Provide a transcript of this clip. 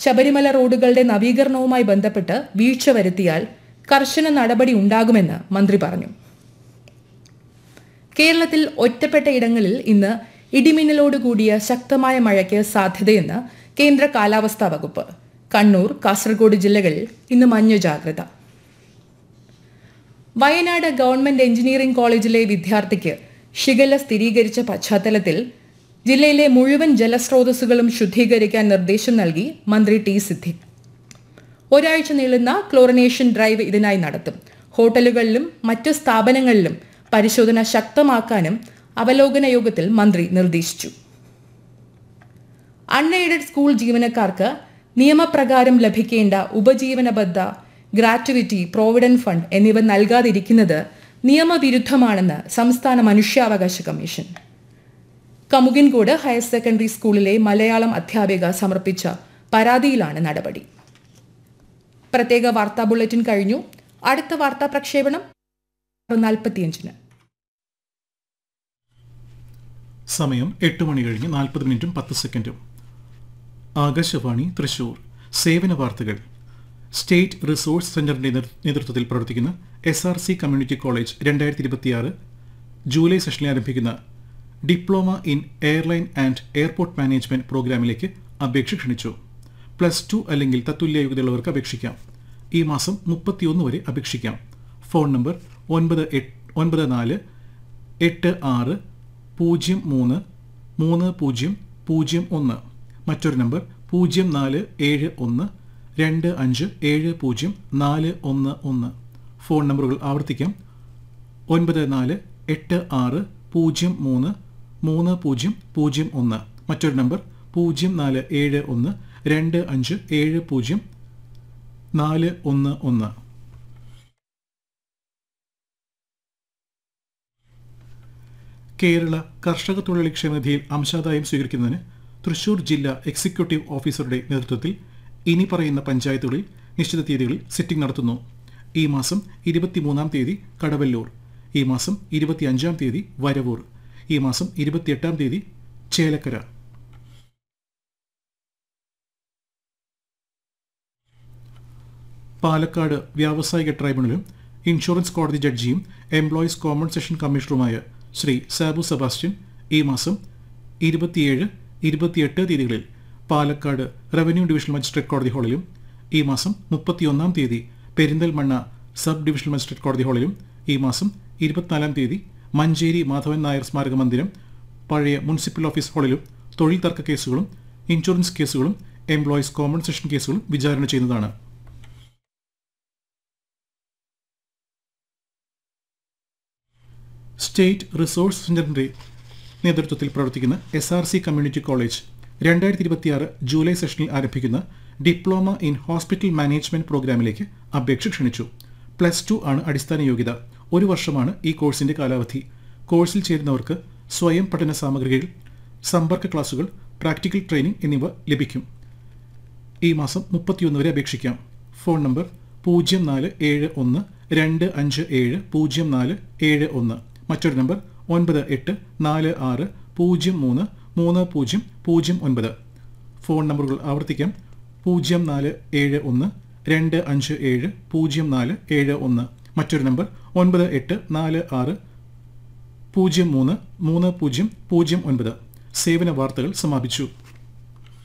ശബരിമല റോഡുകളുടെ നവീകരണവുമായി ബന്ധപ്പെട്ട് വീഴ്ച വരുത്തിയാൽ കർശന നടപടി ഉണ്ടാകുമെന്ന് മന്ത്രി പറഞ്ഞു കേരളത്തിൽ ഒറ്റപ്പെട്ട ഇടങ്ങളിൽ ഇന്ന് ഇടിമിന്നലോട് കൂടിയ ശക്തമായ മഴയ്ക്ക് സാധ്യതയെന്ന് കേന്ദ്ര കാലാവസ്ഥാ വകുപ്പ് കണ്ണൂർ കാസർഗോഡ് ജില്ലകളിൽ ഇന്ന് മഞ്ഞ ജാഗ്രത വയനാട് ഗവൺമെന്റ് എഞ്ചിനീയറിംഗ് കോളേജിലെ വിദ്യാർത്ഥിക്ക് ഷിഗല്ല സ്ഥിരീകരിച്ച പശ്ചാത്തലത്തിൽ ജില്ലയിലെ മുഴുവൻ ജലസ്രോതസ്സുകളും ശുദ്ധീകരിക്കാൻ നിർദ്ദേശം നൽകി മന്ത്രി ടി സിദ്ദിഖ് ഒരാഴ്ച നീളുന്ന ക്ലോറിനേഷൻ ഡ്രൈവ് ഇതിനായി നടത്തും ഹോട്ടലുകളിലും മറ്റു സ്ഥാപനങ്ങളിലും പരിശോധന ശക്തമാക്കാനും അവലോകന യോഗത്തിൽ മന്ത്രി നിർദ്ദേശിച്ചു അൺഎയ്ഡഡ് സ്കൂൾ ജീവനക്കാർക്ക് നിയമപ്രകാരം ലഭിക്കേണ്ട ഉപജീവനബദ്ധ ഗ്രാറ്റുവിറ്റി പ്രോവിഡന്റ് ഫണ്ട് എന്നിവ നൽകാതിരിക്കുന്നത് നിയമവിരുദ്ധമാണെന്ന് സംസ്ഥാന മനുഷ്യാവകാശ കമ്മീഷൻ കമുകിൻകോട് ഹയർ സെക്കൻഡറി സ്കൂളിലെ മലയാളം അധ്യാപിക സമർപ്പിച്ച പരാതിയിലാണ് നടപടി പ്രത്യേക വാർത്താ ബുള്ളറ്റിൻ കഴിഞ്ഞു അടുത്ത വാർത്താ പ്രക്ഷേപണം നാൽപ്പത്തിയഞ്ചിന് സമയം എട്ട് മണി കഴിഞ്ഞ് നാൽപ്പത് മിനിറ്റും പത്ത് സെക്കൻഡും ആകാശവാണി തൃശൂർ സേവന വാർത്തകൾ സ്റ്റേറ്റ് റിസോഴ്സ് സെന്ററിന്റെ നേതൃ- നേതൃത്വത്തിൽ പ്രവർത്തിക്കുന്ന S R C community college രണ്ടായിരത്തി ഇരുപത്തിയാറ് ജൂലൈ സെഷനിൽ ആരംഭിക്കുന്ന diploma in airline and airport management പ്രോഗ്രാമിലേക്ക് അപേക്ഷ ക്ഷണിച്ചു പ്ലസ് ടു അല്ലെങ്കിൽ തത്തുല്യ യോഗ്യതയുള്ളവർക്ക് അപേക്ഷിക്കാം ഈ മാസം മുപ്പത്തിയൊന്ന് വരെ അപേക്ഷിക്കാം ഫോൺ നമ്പർ ഒൻപത് എട്ട് ഒൻപത് നാല് എട്ട് ആറ് പൂജ്യം മൂന്ന് മൂന്ന് പൂജ്യം പൂജ്യം ഒന്ന് മറ്റൊരു നമ്പർ പൂജ്യം നാല് ഏഴ് ഒന്ന് രണ്ട് അഞ്ച് ഏഴ് പൂജ്യം നാല് ഒന്ന് ഒന്ന് ഫോൺ നമ്പറുകൾ ആവർത്തിക്കാം ഒൻപത് നാല് എട്ട് ആറ് പൂജ്യം മൂന്ന് മൂന്ന് പൂജ്യം പൂജ്യം ഒന്ന് മറ്റൊരു നമ്പർ പൂജ്യം നാല് ഏഴ് ഒന്ന് രണ്ട് അഞ്ച് ഏഴ് പൂജ്യം നാല് ഒന്ന് ഒന്ന് കേരള കർഷക തൊഴിലാളി ക്ഷേമനിധിയിൽ അംശാദായം സ്വീകരിക്കുന്നതിന് തൃശൂർ ജില്ലാ എക്സിക്യൂട്ടീവ് ഓഫീസറുടെ നേതൃത്വത്തിൽ ഇനി പറയുന്ന പഞ്ചായത്തുകളിൽ നിശ്ചിത തീയതികളിൽ സിറ്റിംഗ് നടത്തുന്നു ഈ മാസം ഇരുപത്തിമൂന്നാം തീയതി കടവല്ലൂർ ഈ മാസം ഇരുപത്തിയഞ്ചാം തീയതി വരവൂർ ഈ മാസം ഇരുപത്തിയെട്ടാം തീയതി ചേലക്കര പാലക്കാട് വ്യാവസായിക ട്രൈബ്യൂണലും ഇൻഷുറൻസ് കോടതി ജഡ്ജിയും എംപ്ലോയീസ് കോമ്പൻസേഷൻ കമ്മീഷണറുമായ ശ്രീ സാബു സെബാസ്റ്റ്യൻ ഈ മാസം ഇരുപത്തിയേഴ് ഇരുപത്തിയെട്ട് തീയതികളിൽ പാലക്കാട് റവന്യൂ ഡിവിഷണൽ മജിസ്ട്രേറ്റ് കോടതി ഹാളിലും ഈ മാസം മുപ്പത്തിയൊന്നാം തീയതി പെരിന്തൽമണ്ണ സബ് ഡിവിഷണൽ മജിസ്ട്രേറ്റ് കോടതി ഹാളിലും ഈ മാസം ഇരുപത്തിനാലാം തീയതി മഞ്ചേരി മാധവൻ നായർ സ്മാരക മന്ദിരം പഴയ മുനിസിപ്പൽ ഓഫീസ് ഹാളിലും തൊഴിൽ തർക്ക കേസുകളും ഇൻഷുറൻസ് കേസുകളും എംപ്ലോയീസ് കോമ്പൻസേഷൻ കേസുകളും വിചാരണ ചെയ്യുന്നതാണ് സ്റ്റേറ്റ് റിസോഴ്സ് സെന്ററിന്റെ നേതൃത്വത്തിൽ പ്രവർത്തിക്കുന്ന S R C community college രണ്ടായിരത്തി ഇരുപത്തിയാറ് ജൂലൈ സെഷനിൽ ആരംഭിക്കുന്ന ഡിപ്ലോമ ഇൻ ഹോസ്പിറ്റൽ മാനേജ്മെന്റ് പ്രോഗ്രാമിലേക്ക് അപേക്ഷ ക്ഷണിച്ചു പ്ലസ് ടു ആണ് അടിസ്ഥാന യോഗ്യത ഒരു വർഷമാണ് ഈ കോഴ്സിന്റെ കാലാവധി കോഴ്സിൽ ചേരുന്നവർക്ക് സ്വയം പഠന സാമഗ്രികൾ സമ്പർക്ക ക്ലാസുകൾ പ്രാക്ടിക്കൽ ട്രെയിനിംഗ് എന്നിവ ലഭിക്കും ഈ മാസം മുപ്പത്തിയൊന്ന് വരെ അപേക്ഷിക്കാം ഫോൺ നമ്പർ പൂജ്യം നാല് ഏഴ് ഒന്ന് രണ്ട് അഞ്ച് ഏഴ് പൂജ്യം നാല് ഏഴ് ഒന്ന് മറ്റൊരു നമ്പർ ഒൻപത് എട്ട് നാല് ആറ് പൂജ്യം മൂന്ന് മൂന്ന് പൂജ്യം പൂജ്യം ഒൻപത് ഫോൺ നമ്പറുകൾ ആവർത്തിക്കാം പൂജ്യം നാല് ഏഴ് ഒന്ന് രണ്ട് അഞ്ച് ഏഴ് പൂജ്യം നാല് ഏഴ് ഒന്ന് മറ്റൊരു നമ്പർ ഒൻപത് എട്ട് നാല് ആറ് പൂജ്യം മൂന്ന് മൂന്ന് പൂജ്യം പൂജ്യം ഒൻപത് സേവന വാർത്തകൾ സമാപിച്ചു